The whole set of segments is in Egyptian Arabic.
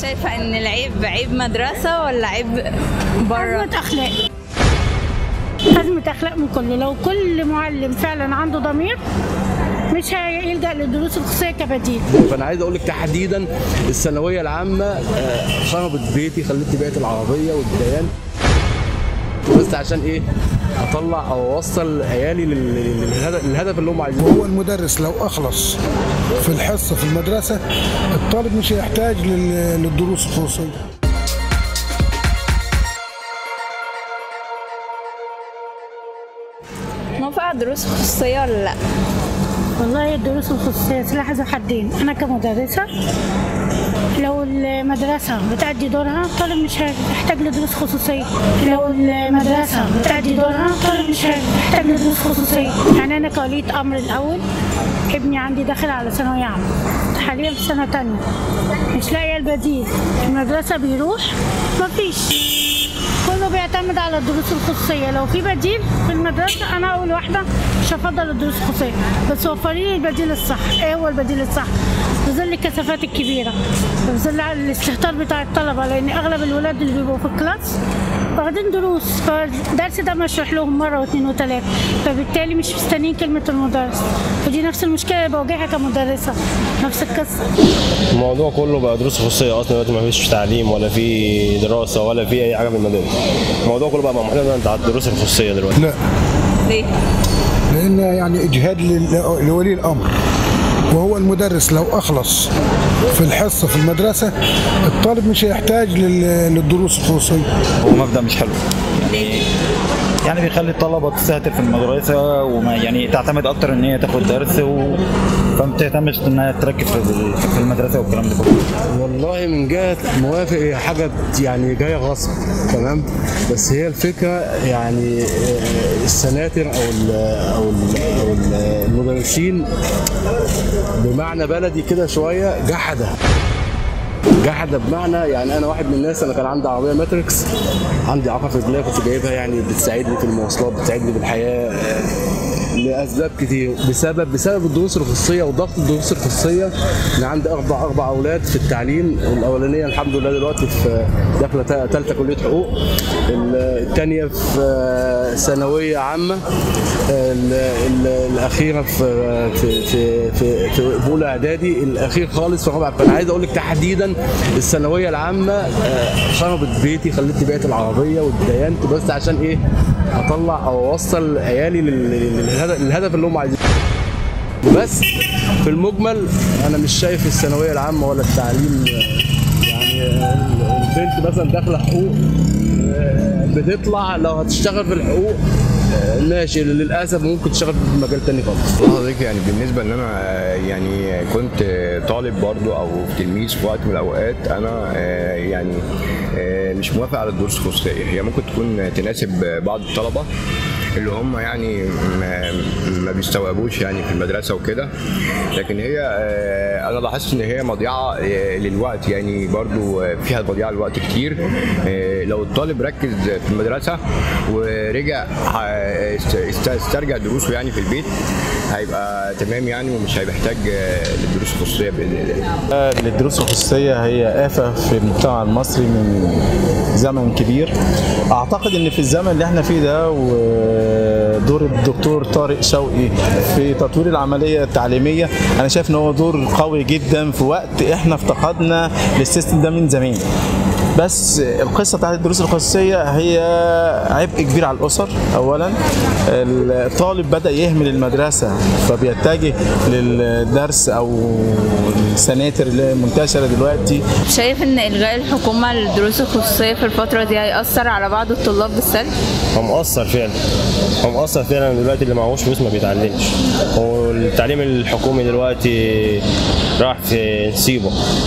شايفة ان العيب عيب مدرسة ولا عيب بره؟ أزمة أخلاق أزمة أخلاق من كله لو كل معلم فعلا عنده ضمير مش هيلجأ للدروس الخصوصية كبديل فانا عايز اقول لك تحديدا الثانويه العامه آه، خربت بيتي خلتني بعت العربيه والديان بس عشان ايه اطلع او اوصل عيالي لل- لل- للهدف للهدف اللي هم عايزينه وهو المدرس لو اخلص في الحصه في المدرسه الطالب مش هيحتاج لل- للدروس الخصوصيه موافقة على الدروس الخصوصية ولا لا؟ والله الدروس الخصوصية سلاح ذو حدين أنا كمدرسة لو المدرسة بتأدي دورها الطالب مش هيحتاج لدروس خصوصية لو المدرسة بتأدي دورها الطالب مش هيحتاج لدروس خصوصية يعني أنا كولية أمر الأول ابني عندي داخل على ثانوية عامة حاليا في سنة تانية مش لاقية البديل المدرسة بيروح مفيش كله بيعتمد على الدروس الخصوصية لو في بديل في المدرسة أنا أول واحدة مش هفضل الدروس الخصوصية بس وفري لي البديل الصح إيه هو البديل الصح في ظل الكثافات الكبيرة في ظل الاستهتار بتاع الطلبة لأن أغلب الولاد اللي بيبقوا في الكلاس واخدين دروس فالدرس ده مشروح لهم مرة واثنين وثلاثة فبالتالي مش مستنيين كلمة المدرس ودي نفس المشكلة اللي بواجهها كمدرسة نفس القصة الموضوع كله بقى دروس خصوصيه اصلا دلوقتي ما فيش تعليم ولا في دراسه ولا في اي حاجه في المدارس الموضوع كله بقى معتمد على الدروس الخصوصيه دلوقتي لا ليه؟ لان يعني اجهاد لل- لولي الامر وهو المدرس لو اخلص في الحصه في المدرسه الطالب مش هيحتاج لل- للدروس الخصوصيه هو مبدا مش حلو يعني يعني بيخلي الطلبه تستهتر في المدرسه وما يعني تعتمد اكتر ان هي تاخد درس و... فما بتهتمش انها تركز في ال- في المدرسه والكلام ده كله والله من جهه موافق هي حاجه يعني جايه غصب تمام بس هي الفكره يعني آه، السناتر او ال او ال او ال- المدرسين بمعنى بلدي كده شويه جحده جحده بمعنى يعني انا واحد من الناس انا كان عندي عربيه ماتريكس عندي عقب رجليه كنت جايبها يعني بتساعدني في المواصلات بتساعدني بالحياه آه، لاسباب كتير بسبب بسبب الدروس الخصوصيه وضغط الدروس الخصوصيه انا عندي اربع اربع اولاد في التعليم الاولانيه الحمد لله دلوقتي في داخله ثالثه كليه حقوق الثانيه في آه، ثانويه عامه ال- ال- الاخيره في في في في, في اولى اعدادي الاخير خالص في رابعه فانا عايز اقول لك تحديدا الثانويه العامه آه، خربت بيتي خلتني بعت العربيه واتدينت بس عشان ايه اطلع او اوصل عيالي لل- لل- للهدف للهدف اللي هم عايزينه بس في المجمل انا مش شايف الثانويه العامه ولا التعليم آه، يعني آه، البنت مثلا داخله حقوق آه، بتطلع لو هتشتغل في الحقوق آه، ماشي للاسف ممكن تشتغل في مجال تاني خالص والله حضرتك يعني بالنسبه ان انا آه، يعني كنت آه، طالب برضو او تلميذ في وقت من الاوقات انا آه، يعني آه، مش موافق على الدروس الخصوصيه هي ممكن تكون تناسب بعض الطلبه اللي هم يعني ما, ما بيستوعبوش يعني في المدرسه وكده لكن هي آه، انا لاحظت ان هي مضيعه آه، للوقت يعني برضو آه، فيها مضيعه للوقت كتير آه، لو الطالب ركز في المدرسه ورجع آه، است- است- استرجع دروسه يعني في البيت هيبقى تمام يعني ومش هيبقى محتاج آه، للدروس الخصوصيه باذن الله الدروس الخصوصية هي آفة في المجتمع المصري من زمن كبير أعتقد إن في الزمن اللي احنا فيه ده ودور الدكتور طارق شوقي في تطوير العملية التعليمية أنا شايف إن هو دور قوي جدا في وقت احنا افتقدنا للسيستم ده من زمان بس القصه بتاعت الدروس الخصوصيه هي عبء كبير على الاسر اولا الطالب بدا يهمل المدرسه فبيتجه للدرس او السناتر اللي هي منتشره دلوقتي شايف ان الغاء الحكومة للدروس الخصوصية في الفترة دي هيأثر على بعض الطلاب بالسلب؟ هو مؤثر فعلا هو مؤثر فعلا دلوقتي اللي معهوش فلوس ما بيتعلمش هو التعليم الحكومي دلوقتي راح في نسيبه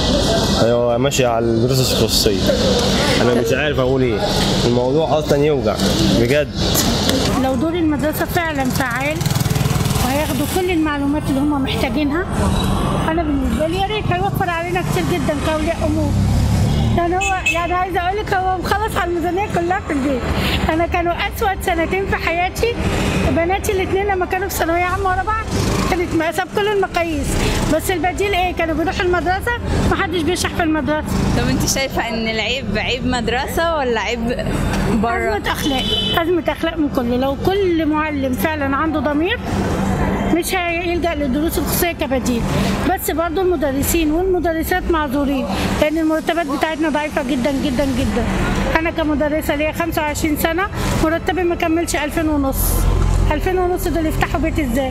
هو ماشي على الدروس الخصوصيه انا مش عارف اقول ايه الموضوع اصلا يوجع بجد لو دور المدرسة فعلا فعال وهياخدوا كل المعلومات اللي هم محتاجينها أنا بالنسبة لي يا ريت هيوفر علينا كتير جدا كأولياء أمور يعني هو يعني عايزه اقول لك هو مخلص على الميزانيه كلها في البيت انا كانوا اسود سنتين في حياتي بناتي الاثنين لما كانوا في ثانويه عامه ورا بعض كانت مقاسه بكل المقاييس بس البديل ايه كانوا بيروحوا المدرسه محدش بيشرح في المدرسه طب انت شايفه ان العيب عيب مدرسه ولا عيب بره أزمة أخلاق أزمة أخلاق من كله لو كل معلم فعلا عنده ضمير مش هيلجأ للدروس الخصوصية كبديل بس برضو المدرسين والمدرسات معذورين لأن المرتبات بتاعتنا ضعيفة جدا جدا جدا أنا كمدرسة ليا 25 سنة مرتبي ما كملش 2000 ونص 2000 ونص دول يفتحوا بيت ازاي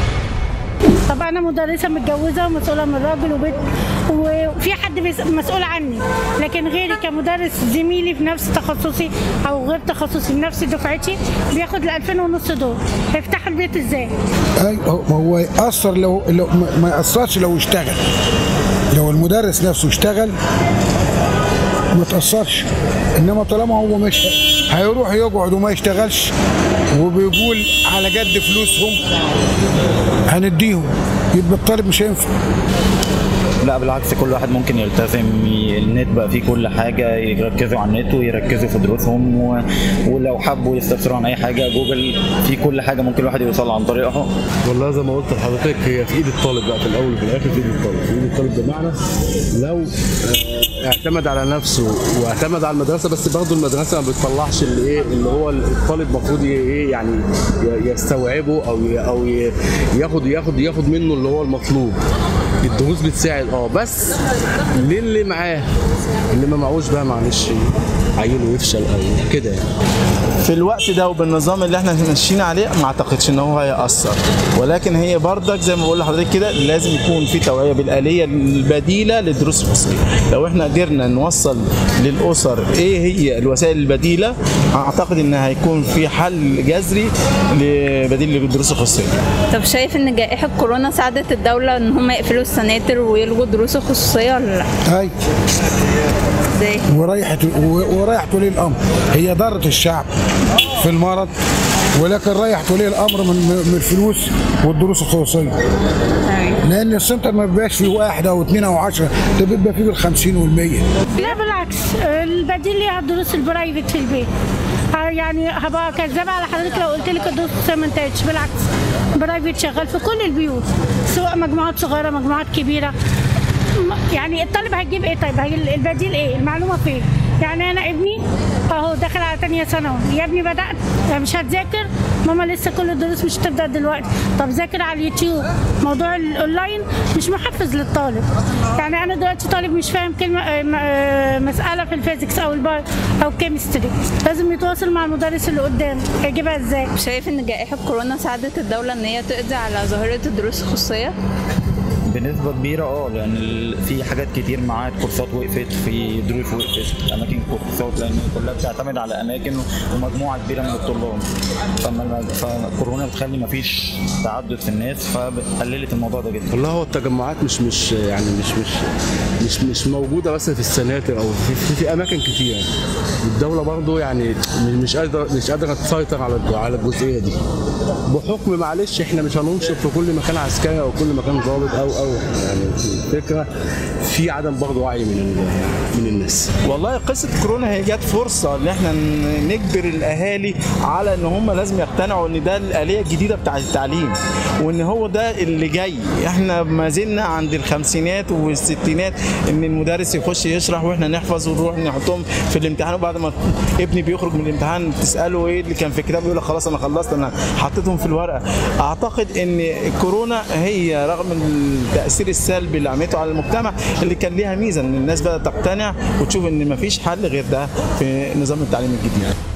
طب انا مدرسه متجوزه ومسؤوله من راجل وبيت وفي حد بيس- مسؤول عني لكن غيري كمدرس زميلي في نفس تخصصي او غير تخصصي في نفس دفعتي بياخد ال 2000 ونص دول هيفتحوا البيت ازاي؟ أي هو- هو يأثر لو, لو ما- ما يأثرش لو اشتغل لو المدرس نفسه اشتغل ما تأثرش انما طالما هو مش هيروح يقعد وما يشتغلش وبيقول على قد فلوسهم هنديهم يبقى الطالب مش هينفع لا بالعكس كل واحد ممكن يلتزم ي- النت بقى فيه كل حاجه يركزوا على النت ويركزوا في دروسهم و... ولو حبوا يستفسروا عن اي حاجه جوجل في كل حاجه ممكن الواحد يوصل عن طريقها والله زي ما قلت لحضرتك هي في ايد الطالب بقى في الاول وفي الاخر في ايد الطالب في ايد الطالب بمعنى لو آه، اعتمد على نفسه واعتمد على المدرسه بس برضه المدرسه ما بتطلعش اللي ايه اللي هو الطالب المفروض ي- ايه يعني ي- يستوعبه او ي- او ي- ياخد ياخد ياخد منه اللي هو المطلوب الدروس بتساعد اه بس للي معاه اللي ما معهوش بقى معلش عيله يفشل او كده يعني في الوقت ده وبالنظام اللي احنا ماشيين عليه ما اعتقدش ان هو هيأثر ولكن هي بردك زي ما بقول لحضرتك كده لازم يكون في توعيه بالآلية البديلة للدروس الخصوصية لو احنا قدرنا نوصل للأسر ايه هي الوسائل البديلة اعتقد ان هيكون في حل جذري لبديل للدروس الخصوصية طب شايف ان جائحه كورونا ساعدت الدوله ان هم يقفلوا السناتر ويلغوا الدروس الخصوصيه ولا لا؟ هاي ازاي؟ وريحت وريحت ولي الامر هي ضرت الشعب في المرض ولكن ريحت ولي الامر من من الفلوس والدروس الخصوصيه تمام لان السنتر ما بيبقاش فيه واحد او اثنين او عشرة ده بيبقى فيه بالخمسين والمية لا بالعكس البديل ليها الدروس البرايفت في البيت ها يعني هبقى كذابة على حضرتك لو قلت لك الدروس الخصوصية ما انتهتش بالعكس برايفت شغال في كل البيوت سواء مجموعات صغيرة مجموعات كبيرة م- يعني الطالب هيجيب ايه طيب هي البديل ايه المعلومة فين يعني انا ابني اهو داخل على تانية ثانوي يا ابني بدأت مش هتذاكر ماما لسه كل الدروس مش هتبدأ دلوقتي طب ذاكر على اليوتيوب موضوع الاونلاين مش محفز للطالب يعني انا دلوقتي طالب مش فاهم كلمة آه، م- آه، مسألة في الفيزيكس او الباي او الكيمستري لازم يتواصل مع المدرس اللي قدامه هيجيبها ازاي شايف ان جائحه كورونا ساعدت الدوله ان هي تقضي على ظاهره الدروس الخصوصيه؟ بنسبه كبيره اه لان ال- في حاجات كتير معاد كورسات وقفت في دروس وقفت اماكن كورسات لان كلها بتعتمد على اماكن ومجموعه كبيره من الطلاب فما فكورونا بتخلي مفيش تعدد في الناس فقللت الموضوع ده جدا والله هو التجمعات مش مش يعني مش مش مش مش موجوده بس في السناتر او في, في, في اماكن كتير الدوله برضو يعني مش قادره مش قادره تسيطر على الج- على الجزئيه دي بحكم معلش احنا مش هننشر في كل مكان عسكري او كل مكان ضابط او او يعني الفكره في عدم برضو وعي من ال- من الناس والله قصه كورونا هي جت فرصه ان احنا ن- نجبر الاهالي على ان هم لازم يقتنعوا ان ده الاليه الجديده بتاعه التعليم وان هو ده اللي جاي احنا ما زلنا عند الخمسينات والستينات ان المدرس يخش يشرح واحنا نحفظ ونروح نحطهم في الامتحان وبعد ما ابني بيخرج من الامتحان تساله ايه اللي كان في الكتاب يقول لك خلاص انا خلصت انا حطيتهم في الورقه اعتقد ان كورونا هي رغم التاثير السلبي اللي عملته على المجتمع اللي كان ليها ميزه ان الناس بدات تقتنع وتشوف ان مفيش حل غير ده في نظام التعليم الجديد